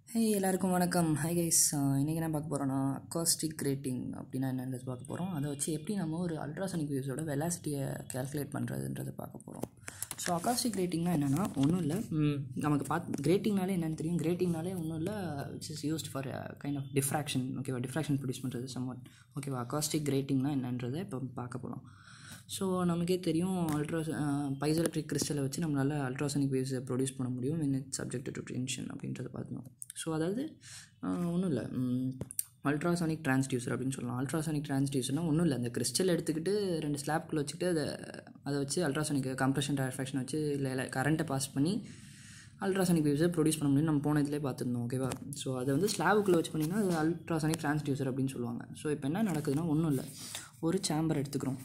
ஹே எல்லாருக்கும் வணக்கம் hi guys இன்றைக்கி என்ன பார்க்க போகிறோன்னா அக்காஸ்டிக் ரேட்டிங் அப்படின்னா என்னன்றது பார்க்க போகிறோம் அதை வச்சு எப்படி நம்ம ஒரு அல்ட்ராசனிக் வேவ்ஸோட வெலாசிட்டியை கேல்குலேட் பண்ணுறதுன்றதை பார்க்க போகிறோம் ஸோ அக்காஸ்டிக் ரேட்டிங்னா என்னென்னா ஒன்றும் இல்லை நமக்கு பார்த்து கிரேட்டிங்னாலே என்னென்னு தெரியும் கிரேட்டிங்னாலே ஒன்றும் இல்லை which is used for kind of diffraction ஓகேவா டிஃப்ராக்ஷன் ப்ரொடியூஸ் பண்ணுறது சம்வாட் ஓகேவா அக்காஸ்டிக் கிரேட்டிங்னா என்னன்றதை இப்போ பார்க்க போகலாம் ஸோ நமக்கே தெரியும் அல்ட்ரா பைசோலக்ட்ரிக் கிறிஸ்டலை வச்சு நம்மளால் அல்ட்ராசனிக் வேவ்ஸை ப்ரொடியூஸ் பண்ண முடியும் in it subject to tension அப்படின்றத பார்த்தோம் ஸோ அதாவது ஒன்றும் இல்லை அல்ட்ராசானிக் டிரான்ஸ்டியூசர் அப்படின்னு சொல்லலாம் அல்ட்ராசானிக் டிரான்ஸ்டியூசர்னால் ஒன்றும் இல்லை அந்த கிறிஸ்டல் எடுத்துக்கிட்டு ரெண்டு ஸ்லாப்குள்ளே வச்சுக்கிட்டு அதை அதை வச்சு அல்ட்ராசானிக் கம்ப்ரெஷன் ரிஃப்ராக்ஷன் வச்சு இல்லை இல்லை கரண்ட்டை பாஸ் பண்ணி அல்ட்ராசானிக் வேவ்ஸை ப்ரொடியூஸ் பண்ண முடியும் நம்ம போன இதிலே பார்த்துருந்தோம் ஓகேவா ஸோ அதை வந்து ஸ்லாபுக்குள்ளே வச்சு பண்ணிங்கன்னா அது அல்ட்ராசானிக் டிரான்ஸ்டியூசர் அப்படின்னு சொல்லுவாங்க ஸோ இப்போ என்ன நடக்குதுன்னா ஒன்றும் இல்லை ஒரு சேம்பர் எடுத்துக்கிறோம்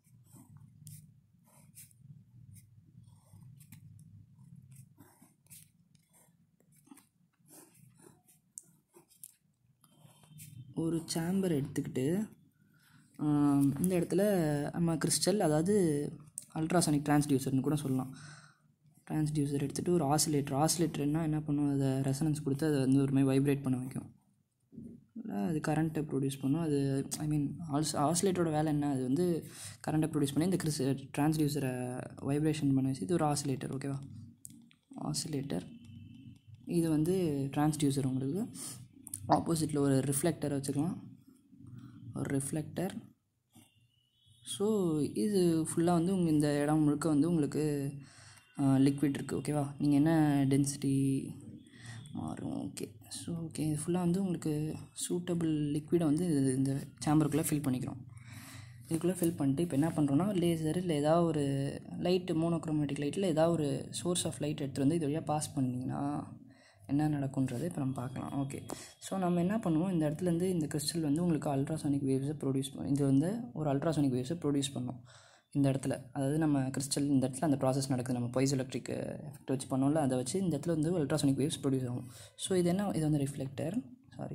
ஒரு சேம்பர் எடுத்துக்கிட்டு இந்த இடத்துல நம்ம கிறிஸ்டல் அதாவது அல்ட்ராசானிக் டிரான்ஸ்டியூசர்னு கூட சொல்லலாம் டிரான்ஸ்டியூசர் எடுத்துகிட்டு ஒரு ஆசிலேட்டர் ஆசிலேட்டர்னால் என்ன பண்ணும் அதை ரெசனன்ஸ் கொடுத்து அதை வந்து ஒரு மாதிரி வைப்ரேட் பண்ண வைக்கும் அது கரண்ட்டை ப்ரொடியூஸ் பண்ணும் அது ஐ மீன் ஆல்ஸ் ஆசிலேட்டரோட வேலை என்ன அது வந்து கரண்ட்டை ப்ரொடியூஸ் பண்ணி இந்த கிறிஸ் டிரான்ஸ்டியூசரை வைப்ரேஷன் பண்ண வச்சு இது ஒரு ஆசிலேட்டர் ஓகேவா ஆசிலேட்டர் இது வந்து டிரான்ஸ்டியூசர் உங்களுக்கு ஆப்போசிட்டில் ஒரு ரிஃப்ளெக்டர் வச்சுக்கலாம் ஒரு ரிஃப்ளெக்டர் ஸோ இது ஃபுல்லாக வந்து உங்கள் இந்த இடம் முழுக்க வந்து உங்களுக்கு லிக்விட் இருக்குது ஓகேவா நீங்கள் என்ன டென்சிட்டி மாறும் ஓகே ஸோ ஓகே இது ஃபுல்லாக வந்து உங்களுக்கு சூட்டபிள் லிக்விடை வந்து இந்த சேம்பருக்குள்ளே ஃபில் பண்ணிக்கிறோம் இதுக்குள்ளே ஃபில் பண்ணிட்டு இப்போ என்ன பண்ணுறோன்னா லேசர் இல்லை ஏதாவது ஒரு லைட்டு மோனோக்ரோமேட்டிக் லைட்டில் ஏதாவது ஒரு சோர்ஸ் ஆஃப் லைட் எடுத்துகிட்டு வந்து இது வழியாக பாஸ் பண்ணிங்கன்னா என்ன நடக்குன்றது இப்போ நம்ம பார்க்கலாம் ஓகே ஸோ நம்ம என்ன பண்ணுவோம் இந்த இடத்துலேருந்து இந்த கிறிஸ்டல் வந்து உங்களுக்கு அல்ட்ராசானிக் வேவ்ஸை ப்ரொடியூஸ் பண்ணும் இது வந்து ஒரு அல்ட்ராசானிக் வேவ்ஸை ப்ரொடியூஸ் பண்ணும் இந்த இடத்துல அதாவது நம்ம கிறிஸ்டல் இந்த இடத்துல அந்த ப்ராசஸ் நடக்குது நம்ம பொய்ஸ் எலக்ட்ரிக் எஃபெக்ட் வச்சு பண்ணோம்ல அதை வச்சு இந்த இடத்துல வந்து அல்ட்ராசானிக் வேவ்ஸ் ப்ரொடியூஸ் ஆகும் ஸோ இது என்ன இது வந்து ரிஃப்ளெக்டர் சாரி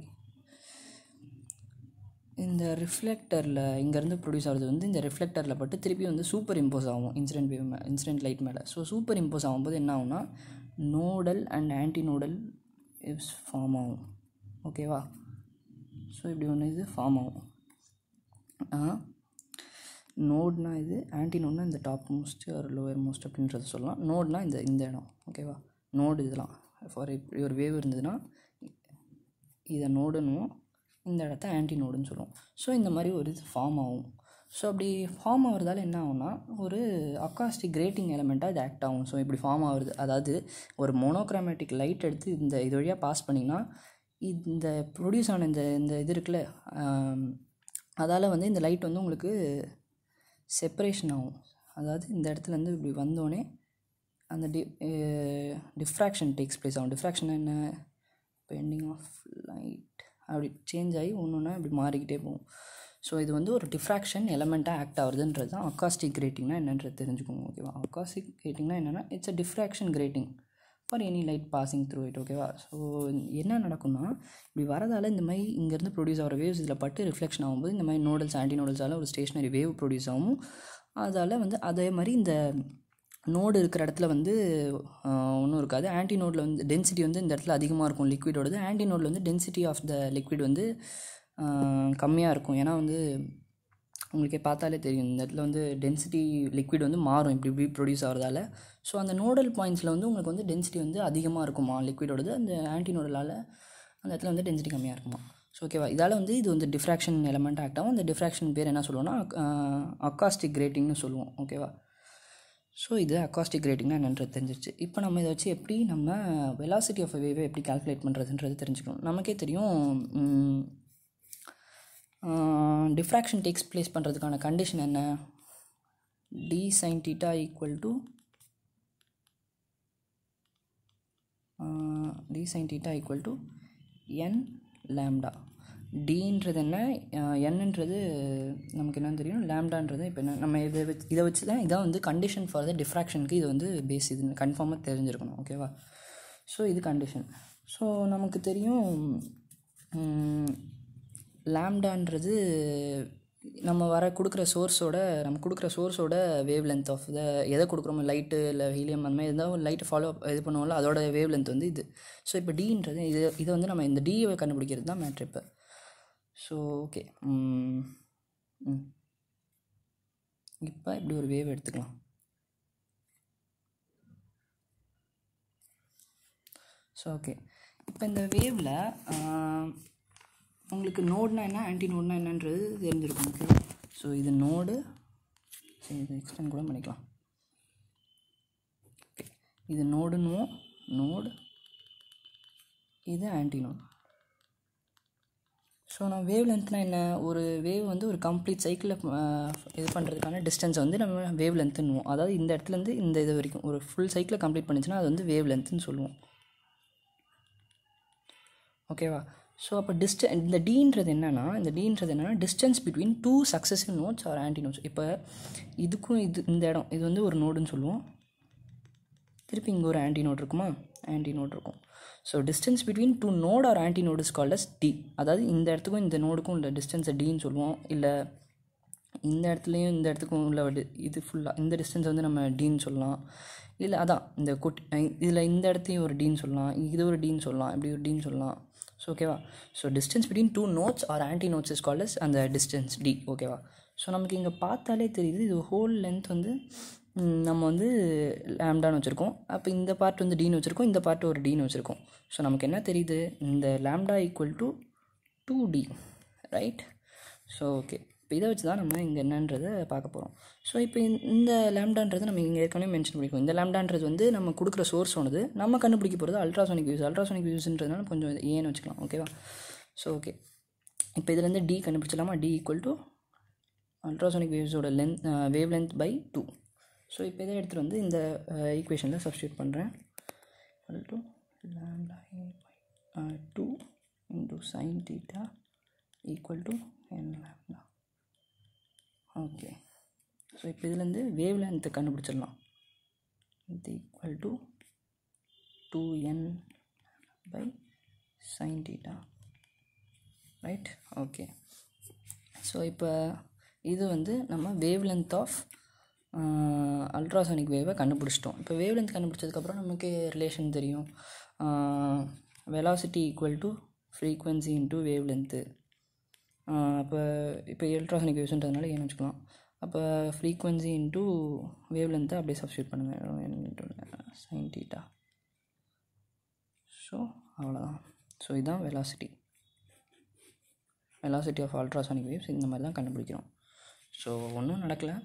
இந்த ரிஃப்ளெக்டரில் இங்கேருந்து ப்ரொடியூஸ் ஆகிறது வந்து இந்த ரிஃப்ளெக்டரில் பட்டு திருப்பி வந்து சூப்பர் இம்போஸ் ஆகும் இன்சிடென்ட் வேவ் மே இன்சிடென்ட் லைட் மேலே ஸோ சூப்பர் இம்போஸ் ஆகும்போது என்ன ஆகும்னா nodal and anti nodal waves form ஆகும் ஓகேவா ஸோ இப்படி ஒன்று இது ஃபார்ம் ஆகும் நோட்னா இது ஆன்டி நோட்னா இந்த டாப் மோஸ்ட் ஒரு லோயர் மோஸ்ட் அப்படின்றத சொல்லலாம் நோட்னா இந்த இந்த இடம் ஓகேவா நோடு இதெல்லாம் ஃபார் இப்படி ஒரு வேவ் இருந்ததுன்னா இதை நோடுன்னுவோம் இந்த இடத்த ஆன்டி நோடுன்னு சொல்லுவோம் ஸோ இந்த மாதிரி ஒரு இது ஃபார்ம் ஆகும் ஸோ அப்படி ஃபார்ம் ஆகிறதால என்ன ஆகும்னா ஒரு அக்காஸ்டிக் கிரேட்டிங் எலமெண்ட்டாக இது ஆக்ட் ஆகும் ஸோ இப்படி ஃபார்ம் ஆகுது அதாவது ஒரு மோனோக்ராமேட்டிக் லைட் எடுத்து இந்த இது வழியாக பாஸ் பண்ணிங்கன்னா இந்த ப்ரொடியூஸ் ஆன இந்த இந்த இது இருக்குல்ல அதால் வந்து இந்த லைட் வந்து உங்களுக்கு செப்பரேஷன் ஆகும் அதாவது இந்த இடத்துல வந்து இப்படி வந்தோடனே அந்த டி டிஃப்ராக்ஷன் டேக்ஸ் ப்ளேஸ் ஆகும் டிஃப்ராக்ஷன் என்ன பெண்டிங் ஆஃப் லைட் அப்படி சேஞ்ச் ஆகி ஒன்று ஒன்றா இப்படி மாறிக்கிட்டே போகும் ஸோ இது வந்து ஒரு டிஃப்ராக்ஷன் எலமெண்ட்டாக ஆக்ட் ஆகுதுன்றது தான் அக்காஸ்டிக் கிரேட்டிங்னா என்னன்றது தெரிஞ்சுக்கோங்க ஓகேவா அக்காஸ்டிக் கிரேட்டிங்னா என்னென்னா it's a diffraction grating for any light passing through it ஓகேவா ஸோ என்ன நடக்கும்னா இப்படி வரதால் இந்த மாதிரி இங்கேருந்து ப்ரொடியூஸ் ஆகிற வேவ்ஸ் இதில் பட்டு ரிஃப்ளெக்ஷன் ஆகும்போது இந்த மாதிரி நோடல்ஸ் ஆன்டி நோடல்ஸால் ஒரு ஸ்டேஷ்னரி வேவ் ப்ரொடியூஸ் ஆகும் அதால் வந்து அதே மாதிரி இந்த நோடு இருக்கிற இடத்துல வந்து ஒன்றும் இருக்காது ஆன்டி நோடில் வந்து டென்சிட்டி வந்து இந்த இடத்துல அதிகமாக இருக்கும் லிக்விடோடது ஆன்டி நோடில் வந்து டென்சிட்டி ஆஃப் த லிக்விட் வந்து கம்மியாக இருக்கும் ஏன்னா வந்து உங்களுக்கே பார்த்தாலே தெரியும் இந்த இடத்துல வந்து டென்சிட்டி லிக்விட் வந்து மாறும் இப்படி இப்படி ப்ரொடியூஸ் ஆகிறதால ஸோ அந்த நோடல் பாயிண்ட்ஸில் வந்து உங்களுக்கு வந்து டென்சிட்டி வந்து அதிகமாக இருக்குமா லிக்விடோடது அந்த ஆன்டி நோடலால் அந்த இடத்துல வந்து டென்சிட்டி கம்மியாக இருக்குமா ஸோ ஓகேவா இதால் வந்து இது வந்து டிஃப்ராக்ஷன் எலமெண்ட் ஆக்ட் ஆகும் அந்த டிஃப்ராக்ஷன் பேர் என்ன சொல்லுவோம்னா அக்காஸ்டிக் கிரேட்டிங்னு சொல்லுவோம் ஓகேவா ஸோ இது அக்காஸ்டிக் ரேட்டிங்னா என்னன்றது தெரிஞ்சிருச்சு இப்போ நம்ம இதை வச்சு எப்படி நம்ம வெலாசிட்டி ஆஃப் வேவை எப்படி கால்குலேட் பண்ணுறதுன்றது தெரிஞ்சுக்கணும் நமக்கே தெரியும் டிஃப்ராக்ஷன் டேக்ஸ் ப்ளேஸ் பண்ணுறதுக்கான கண்டிஷன் என்ன d sine theta equal to d sine theta equal to n lambda டின்றது என்ன என்னன்றது நமக்கு என்னன்னு தெரியும் லேம்டான்றது இப்போ என்ன நம்ம இதை வச்சு இதை வச்சு தான் இதான் வந்து கண்டிஷன் ஃபார் த டிஃப்ராக்ஷனுக்கு இது வந்து பேஸ் இது கன்ஃபார்மாக தெரிஞ்சிருக்கணும் ஓகேவா ஸோ இது கண்டிஷன் ஸோ நமக்கு தெரியும் லேம்டான்றது நம்ம வர கொடுக்குற சோர்ஸோட நம்ம கொடுக்குற சோர்ஸோட வேவ் லென்த் ஆஃப் த எதை கொடுக்குறோமோ லைட்டு இல்லை ஹீலியம் அந்த மாதிரி இருந்தால் லைட்டு ஃபாலோ இது பண்ணுவோம்ல அதோட வேவ் லென்த் வந்து இது ஸோ இப்போ டீன்றது இது இதை வந்து நம்ம இந்த டியை கண்டுபிடிக்கிறது தான் மேட்ரு இப்போ ஸோ ஓகே ம் இப்போ இப்படி ஒரு வேவ் எடுத்துக்கலாம் ஸோ ஓகே இப்போ இந்த வேவில் உங்களுக்கு நோட்னா என்ன ஆன்டி நோட்னா என்னன்றது தெரிஞ்சிருக்கும் ஓகே ஸோ இது நோடு சரி இதை எக்ஸ்டெண்ட் கூட பண்ணிக்கலாம் ஓகே இது நோடுன்னுவோம் நோடு இது ஆன்டி நோட் ஸோ நான் வேவ் லென்த்னா என்ன ஒரு வேவ் வந்து ஒரு கம்ப்ளீட் சைக்கிளில் இது பண்ணுறதுக்கான டிஸ்டன்ஸ் வந்து நம்ம வேவ் லென்த்துன்னுவோம் அதாவது இந்த இடத்துலேருந்து இந்த இது வரைக்கும் ஒரு ஃபுல் சைக்கிளை கம்ப்ளீட் பண்ணிச்சுன்னா அது வந்து வேவ் லென்த்துன்னு சொல்லுவோம் ஓகேவா ஸோ அப்போ டிஸ்ட இந்த டீன்றது என்னென்னா இந்த டீன்றது என்னென்னா distance between two successive nodes or anti nodes இப்போ இதுக்கும் இது இந்த இடம் இது வந்து ஒரு நோடுன்னு சொல்லுவோம் திருப்பி இங்கே ஒரு ஆன்டி நோட் இருக்குமா ஆன்டி நோட் இருக்கும் so distance between two node or anti node is called as d அதாவது இந்த இடத்துக்கும் இந்த நோடுக்கும் உள்ள டிஸ்டன்ஸை டின்னு சொல்லுவோம் இல்லை இந்த இடத்துலையும் இந்த இடத்துக்கும் உள்ள டி- இது ஃபுல்லாக இந்த டிஸ்டன்ஸ் வந்து நம்ம டீன்னு சொல்லலாம் இல்லை அதான் இந்த குட் இதில் இந்த இடத்தையும் ஒரு டீன்னு சொல்லலாம் இது ஒரு டீன்னு சொல்லலாம் இப்படி ஒரு டீன்னு சொல்லலாம் ஸோ ஓகேவா so distance between two nodes or anti nodes is called as அந்த டிஸ்டன்ஸ் டி ஓகேவா ஸோ நமக்கு இங்கே பார்த்தாலே தெரியுது இது ஹோல் லென்த் வந்து ம், நம்ம வந்து லேம்டான்னு வச்சுருக்கோம் அப்போ இந்த பார்ட் வந்து டீன்னு வச்சுருக்கோம் இந்த பார்ட் ஒரு டீன்னு வச்சுருக்கோம் ஸோ நமக்கு என்ன தெரியுது இந்த lambda equal to two d right so okay இப்போ இதை வச்சு தான் நம்ம இங்கே என்னன்றதை பார்க்க போகிறோம் ஸோ இப்போ இந்த- இந்த லேம்டான்றது நம்ம இங்கே ஏற்கனவே மென்ஷன் பண்ணியிருக்கோம் இந்த லேம்டான்றது வந்து நம்ம கொடுக்குற சோர்ஸ் ஒன்று நம்ம கண்டுபிடிக்க போகிறது அல்ட்ராசோனிக் வியூஸ் அல்ட்ராசோனிக் வியூஸ்ன்றதுனால கொஞ்சம் இது ஏன்னு வச்சுக்கலாம் ஓகேவா ஸோ ஓகே இப்போ இதுலேருந்து டி கண்டுபிடிச்சலாமா டி ஈக்குவல் டு அல்ட்ராசோனிக் வேவ்ஸோட length wave length by two so இப்போ இதை எடுத்துகிட்டு வந்து இந்த ஈக்குவேஷனில் சப்ஸ்டியூட் பண்ணுறேன் equal to lambda a by uh, 2 into sin theta equal to n lambda okay so இப்போ இதுலேருந்து வேவ் லென்த்தை கண்டுபிடிச்சிடலாம் இது equal to two n by sine theta right okay so இப்போ இது வந்து நம்ம வேவ் லென்த் ஆஃப் அல்ட்ராசானிக் வேவை கண்டுபிடிச்சிட்டோம் இப்போ வேவ் லென்த் கண்டுபிடிச்சதுக்கப்புறம் நமக்கு ரிலேஷன் தெரியும் velocity equal to frequency into wave length அப்போ இப்போ அல்ட்ராசானிக் வேவ்ஸ்ன்றதுனால ஏன்னு வச்சுக்கலாம் அப்போ ஃப்ரீக்வன்சி இன்ட்டு வேவ் லென்த்தை அப்படியே சப்ஸ்டியூட் பண்ணுங்கள் சைன் டீட்டா ஸோ அவ்வளோதான் ஸோ இதுதான் velocity velocity of ultrasonic waves இந்த மாதிரி தான் கண்டுபிடிக்கிறோம் ஸோ ஒன்றும் நடக்கலை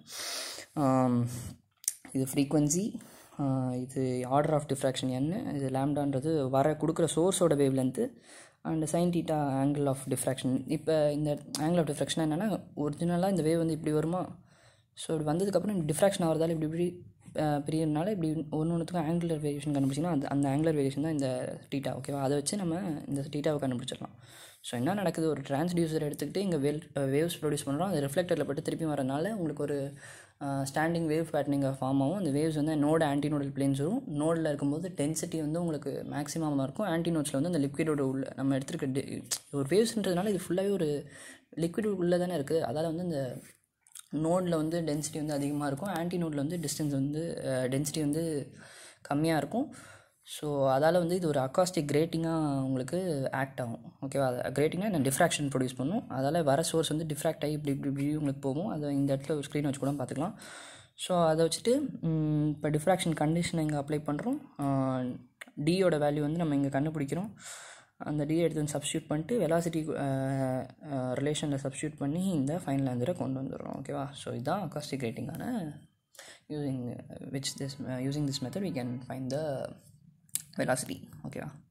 இது ஃப்ரீக்வன்சி இது ஆர்டர் ஆஃப் டிஃப்ராக்ஷன் என்ன இது லேம்டான்றது வர கொடுக்குற சோர்ஸோட wave length and sine theta angle of diffraction இப்போ இந்த ஆங்கிள் ஆஃப் டிஃப்ராக்ஷன் என்னென்னா ஒரிஜினலாக இந்த வேவ் வந்து இப்படி வருமா ஸோ இப்படி வந்ததுக்கப்புறம் டிஃப்ராக்ஷன் ஆகிறதால இப்படி இப்படி அஹ், பிரியறதுனால இப்படி ஒன்று ஒன்றுத்துக்கும் ஆங்குலர் வேரியேஷன் கண்டுபிடிச்சிங்கன்னா அந்த அந்த ஆங்குலர் வேரியேஷன் தான் இந்த டீட்டா ஓகேவா அதை வச்சு நம்ம இந்த டீட்டாவை கண்டுபிடிச்சிடலாம் ஸோ என்ன நடக்குது ஒரு டிரான்ஸ்டியூசர் எடுத்துக்கிட்டு இங்கே வெல் வேவ்ஸ் ப்ரொடியூஸ் பண்ணுறோம் அது ரிஃப்ளெக்டரில் பட்டு திருப்பி வரனால உங்களுக்கு ஒரு ஸ்டாண்டிங் வேவ் பேட்டர்னிங் ஃபார்ம் ஆகும் அந்த வேவ்ஸ் வந்து நோடு ஆன்டினோடல் பிளேன்ஸ் வரும் நோடில் இருக்கும்போது டென்சிட்டி வந்து உங்களுக்கு மேக்ஸிமமாக இருக்கும் ஆன்டினோட்ஸில் வந்து அந்த லிக்விடோட உள்ள நம்ம எடுத்துருக்க டி- ஒரு வேவ்ஸ்ன்றதுனால இது ஃபுல்லாகவே ஒரு லிக்விட் உள்ளே தானே இருக்குது அதால் வந்து இந்த நோடில் வந்து டென்சிட்டி வந்து அதிகமாக இருக்கும் ஆன்டி நோடில் வந்து டிஸ்டன்ஸ் வந்து டென்சிட்டி வந்து கம்மியாக இருக்கும் ஸோ அதால் வந்து இது ஒரு அக்காஸ்டிக் கிரேட்டிங்காக உங்களுக்கு ஆக்ட் ஆகும் ஓகேவா அது கிரேட்டிங்காக நான் டிஃப்ராக்ஷன் ப்ரொடியூஸ் பண்ணும் அதால் வர சோர்ஸ் வந்து டிஃப்ராக்ட் ஆகி இப்படி இப்படி இப்படி உங்களுக்கு போகும் அதை இந்த இடத்துல ஒரு ஸ்க்ரீன் வச்சு கூட பார்த்துக்கலாம் ஸோ அதை வச்சுட்டு ம், இப்போ டிஃப்ராக்ஷன் கண்டிஷனை இங்கே அப்ளை பண்ணுறோம் டியோட வேல்யூ வந்து நம்ம இங்கே கண்டுபிடிக்கிறோம் அந்த டி எடுத்து வந்து சப்ஸ்டியூட் பண்ணிட்டு வெலாசிட்டி ரிலேஷனில் சப்ஸ்டியூட் பண்ணி இந்த ஃபைனல் ஆன்சரை கொண்டு வந்துடுறோம் ஓகேவா ஸோ இதுதான் அக்காஸ்டிக் ரேட்டிங்கான using which this using this method we can find the velocity ஓகேவா